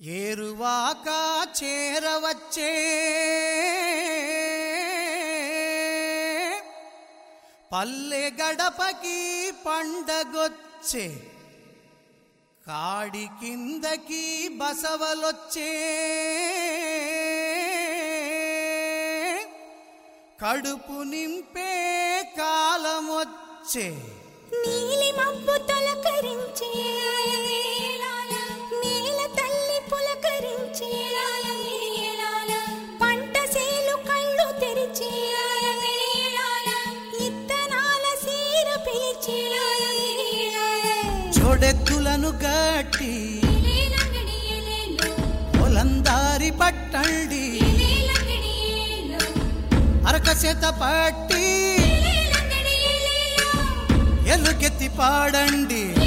ఏరువాక చేరవచ్చే పల్లె గడపకి పండగొచ్చే కాడి కిందకి బసవలొచ్చే కడుపు నింపే కాలమొచ్చే నీలి మబ్బు తొలకరించే నేల తల్లి పులకరించే పంట సేలు కళ్ళు తెరిచే ఇత్తనాల సీర పిలిచే జోడెత్తులను గట్టి పొలందారి పట్టండి అరకసేత పట్టి ఎలుగెత్తి పాడండి